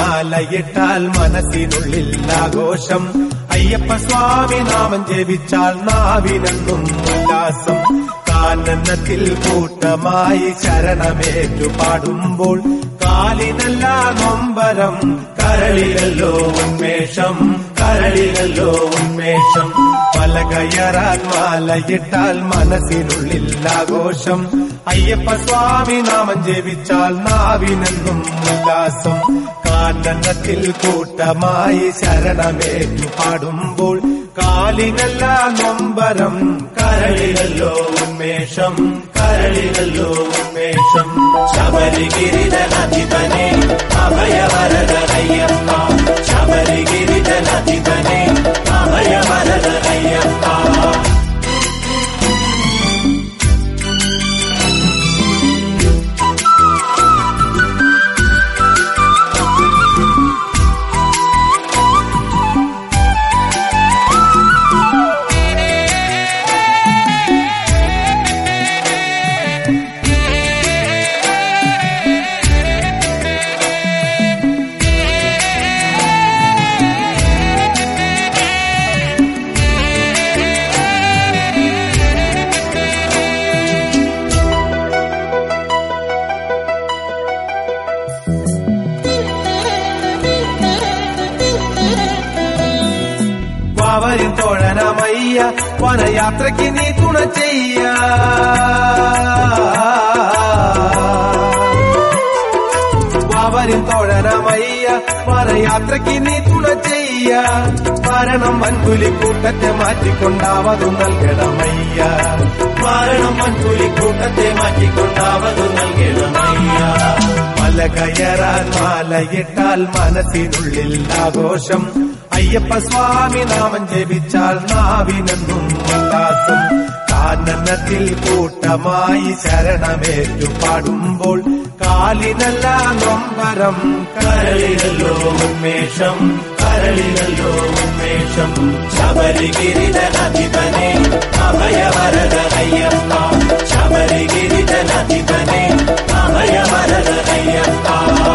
മാലയിട്ടാൽ മനസ്സിനുള്ളിൽ ആഘോഷം അയ്യപ്പ സ്വാമി നാമം ജപിച്ചാൽ നാവിനെന്നും ഉല്ലാസം കാനനത്തിൽ കൂട്ടമായി ശരണമേറ്റു പാടുമ്പോൾ കാലിനല്ല നൊമ്പരം കരളിലല്ലോ ഉന്മേഷം കരളിലല്ലോ ഉന്മേഷം പല കയറാൻ മാലയിട്ടാൽ മനസ്സിനുള്ളിൽ ആഘോഷം അയ്യപ്പ സ്വാമി നാമം ജപിച്ചാൽ നാവിനെന്നും ഉല്ലാസം കാനനത്തിൽ കൂട്ടമായി ശരണമേറ്റു പാടുമ്പോൾ കാലിനല്ല നൊമ്പരം കരളിലല്ലോ ഉന്മേഷം കരളിലല്ലോ ഉന്മേഷം ശബരിഗിരിതനധിപനെ അഭയവരതയ്യപ്പ ശബരിഗിരിതനധിപനെ അഭയവരതയ്യപ്പ വാവരിൻ തോഴനമയ്യ വനയാത്രയ്ക്ക് നീ തുണ ചെയ്യ വാവരിൻ തോഴനമയ്യ വനയാത്രയ്ക്ക് നീ തുണ ചെയ്യ മരണം വൻകുലിക്കൂട്ടത്തെ മാറ്റിക്കൊണ്ടാവതു നൽകണമയ്യ മരണം വൻകുലിക്കൂട്ടത്തെ മാറ്റിക്കൊണ്ടാവതു നൽകണമയ്യ മല കയറാൻ മാലയിട്ടാൽ മനസ്സിനുള്ളിൽ ആഘോഷം അയ്യപ്പ സ്വാമി നാമം ജപിച്ചാൽ നാവിനെന്നും ഉല്ലാസം കാനനത്തിൽ കൂട്ടമായി ശരണമേറ്റു പാടുമ്പോൾ കാലിനല്ല നൊമ്പരം കരളിലല്ലോ ഉന്മേഷം കരളിലല്ലോ ഉന്മേഷം ശബരിഗിരിതനധിപനെ അഭയവരത അയ്യപ്പ ശബരിഗിരിതനധിപനെ അഭയവരത അയ്യപ്പ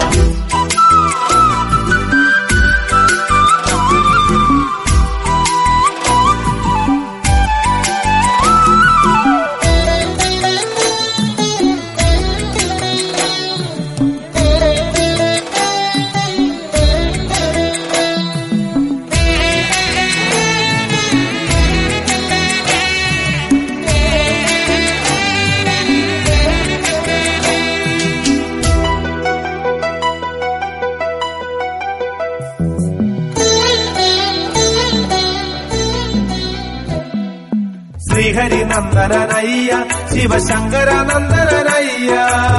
ശ്രീഹരി നന്ദനനയ്യ ശിവശങ്കര നന്ദനനയ്യ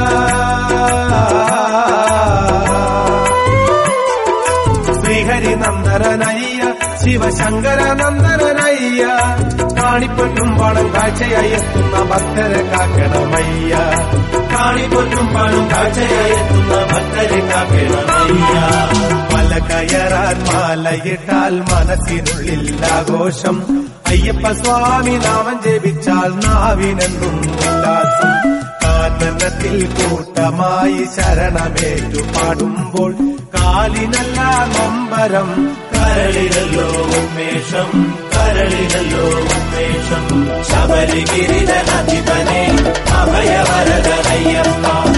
ശ്രീഹരി നന്ദനനയ്യ ശിവശങ്കര നന്ദനനയ്യ കാണിപ്പൊന്നും പണം കാഴ്ചയായി എത്തുന്ന ഭക്തരെ കാക്കണമയ്യ കാണിപ്പൊന്നും പണം കാഴ്ചയായി എത്തുന്ന ഭക്തരെ കാക്കണമയ്യ മല കയറാൻ മാലയിട്ടാൽ മനസ്സിനുള്ളിൽ ആഘോഷം അയ്യപ്പ സ്വാമി നാമം ജപിച്ചാൽ നാവിനെന്നും ഉല്ലാസം കാനനത്തിൽ കൂട്ടമായി ശരണമേറ്റു പാടുമ്പോൾ കാലിനല്ല നൊമ്പരം കരളിലല്ലോ ഉന്മേഷം കരളിലല്ലോ ഉന്മേഷം ശബരിഗിരിതനധിപനെ അഭയവരത അയ്യപ്പ